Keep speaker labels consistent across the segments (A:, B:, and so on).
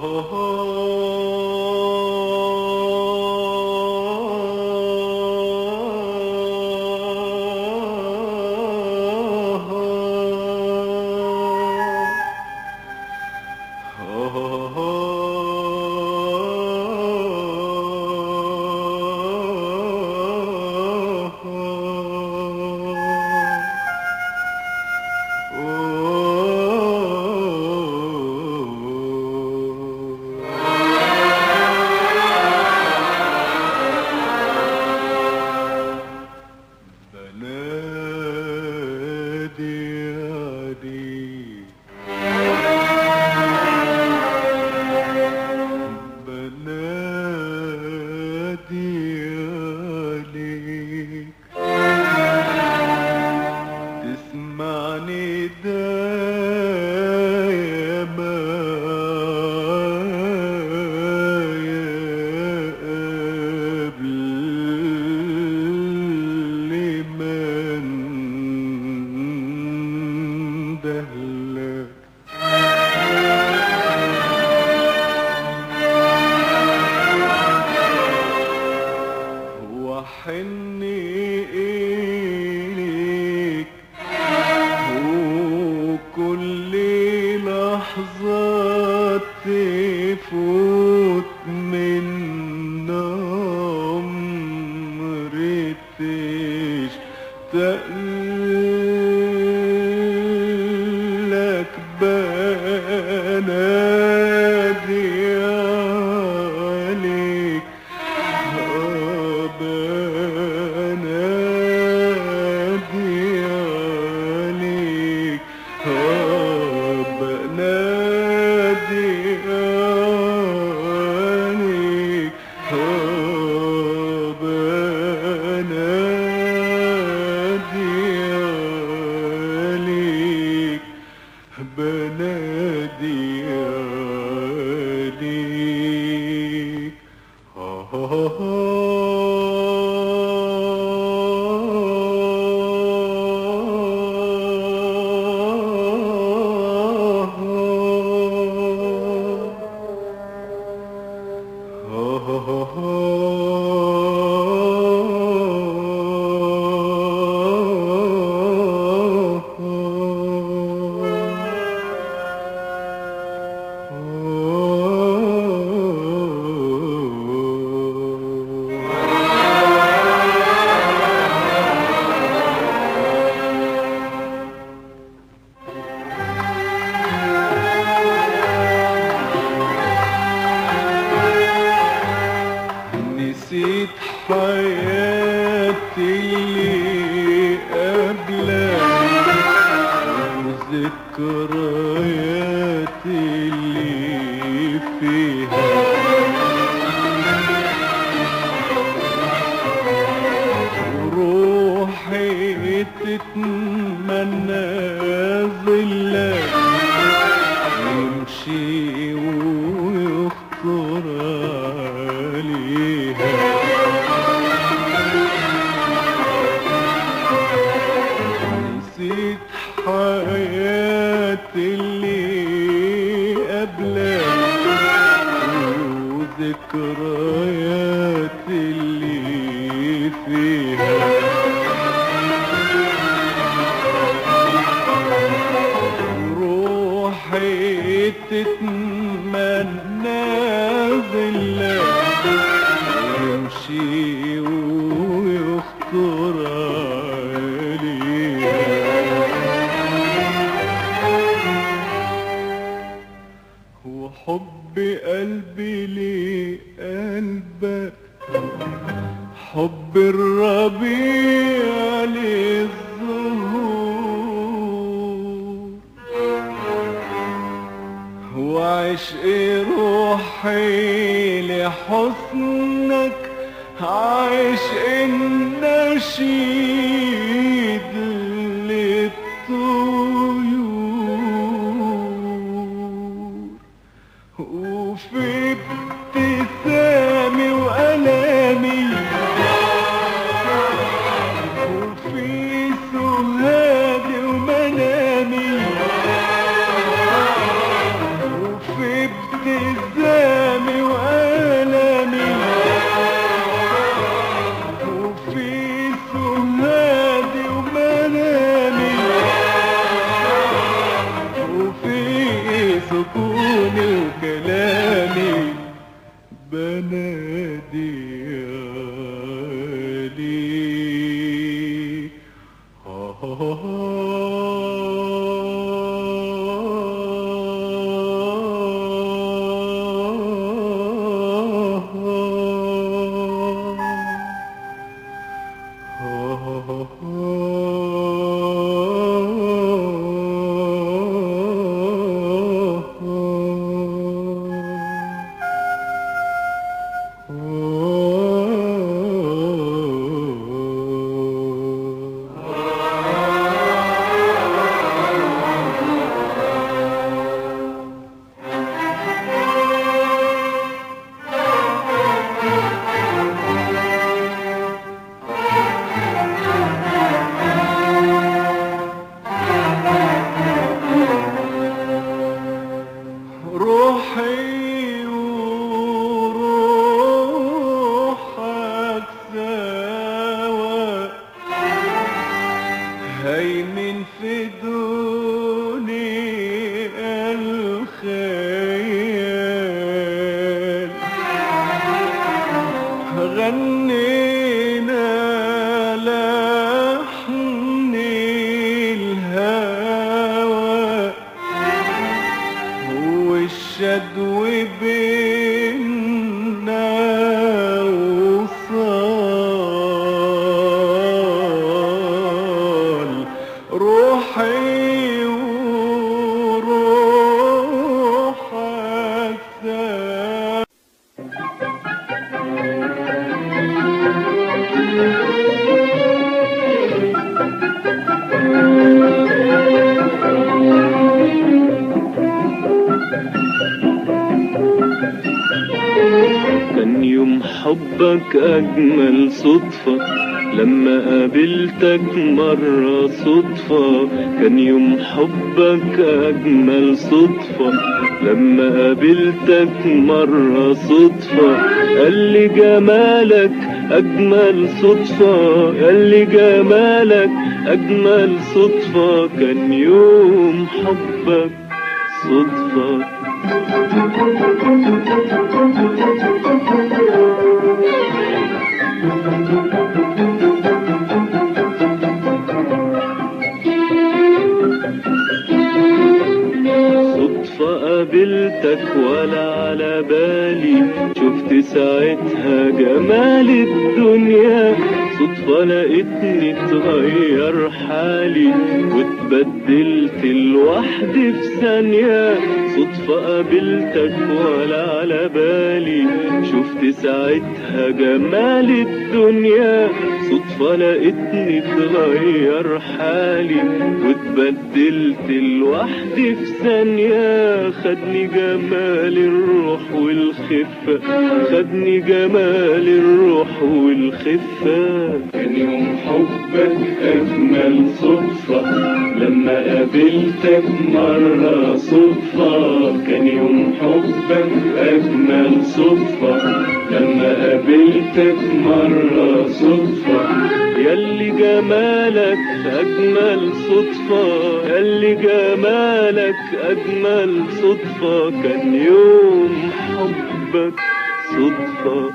A: بنادي عليك بنادي عليك تسمعني دايما قبل ما اندهلك وحني إليك وكل لحظة تفوت من عمري تشتاق لك بنادي عليك بنادي عليك بنادي عليك بنادي عليك بنادي عليك نسيت حياتي اللي قبلك وذكرياتي اللي فيها وروحي تتمنى ظلك يمشي ويخطر عليها نسيت حياتي اللي قبلك وذكرياتي اللي فيها روحي تتمنى ظلك يمشي ويخطر عليها وحب قلبي لقلبك حب الربيع للزهور وعشق روحي لحسنك عشق النشيد للطيور وفي ابتسامي وألامي وفي سهادي ومنامي وفي ابتسامي روحي وروحك سوا هيمن في دنيا الخيال غنينا لحن الهوى والشدو بينا وصال روحي وروحك سوا
B: كان يوم حبك أجمل صدفة لما قابلتك مرة صدفة كان يوم حبك أجمل صدفة لما قابلتك مرة صدفة قال لي جمالك أجمل صدفة قال لي جمالك أجمل صدفة كان يوم حبك صدفة صدفة قابلتك ولا على بالي شفت ساعتها جمال الدنيا صدفة لقيتني اتغير حالي واتبدلت لوحدي في ثانية صدفة قابلتك ولا على بالي شفت ساعتها جمال الدنيا صدفة لقيتني اتغير حالي واتبدلت لوحدي في ثانية خدني جمال الروح والخفة خدني جمال الروح والخفة كان يوم حبك أجمل صدفة لما قابلتك مرة صدفة كان يوم حبك أجمل صدفة لما قابلتك مرة صدفة ياللي جمالك أجمل صدفة ياللي جمالك أجمل صدفة كان يوم حبك صدفة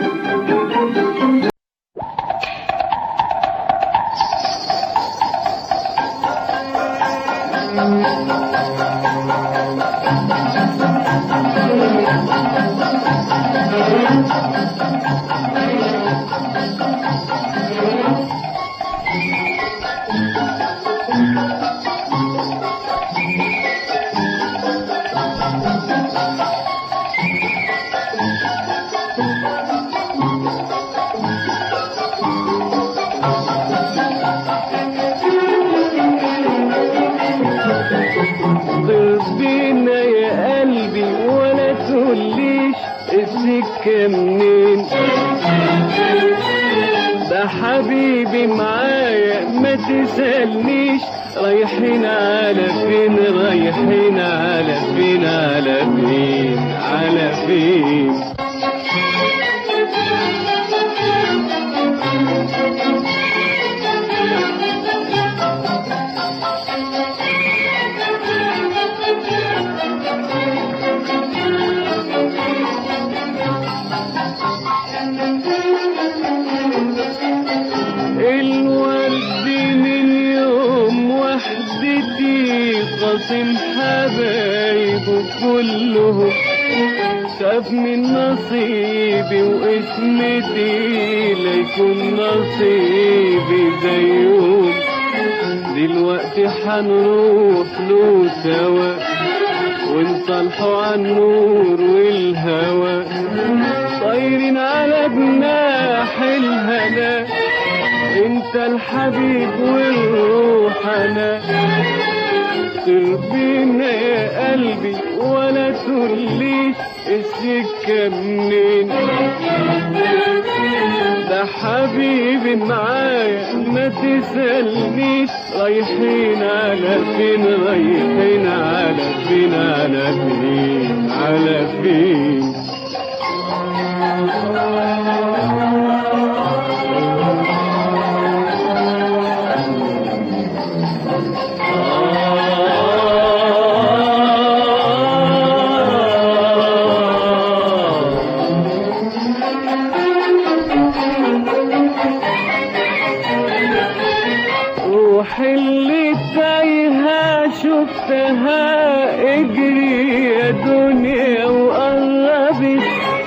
A: ضرب بينا يا قلبي ولا تقوليش السكة منين ده حبيبي معايا ما تسألنيش رايحين على فين رايحين على فين على فين على فين الورد من يوم خاصم حبايبه كلهم خاف من نصيبي واسمتي ليكون نصيبي زيهم دلوقتي حنروح له سوا ونصلحوا عن النور والهوى طايرين على جناح الهنا انت الحبيب والروح انا سر بينا يا قلبي ولا تقوليش السكة منين ده حبيبي معايا ما تسألنيش رايحين على فين رايحين على فين على فين على فين روحي اللي تايهة شفتها اجري يا دنيا وقربت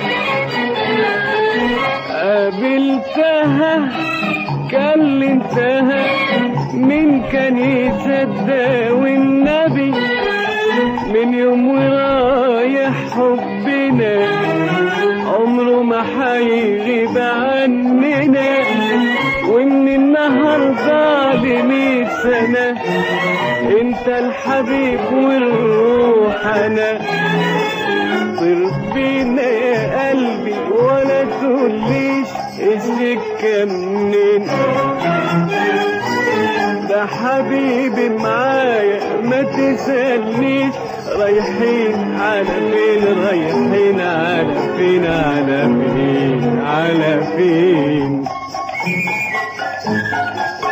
A: قابلتها كلمتها من كان يصدق والنبي من يوم ورايح حبنا عمره ما حيغيب عننا ومن النهارده لمية سنة انت الحبيب والروح انا طير بينا يا قلبي ولا تقوليش السكة منين ده حبيبي معايا ما تسألنيش رايحين على فين رايحين على فين على فين على فين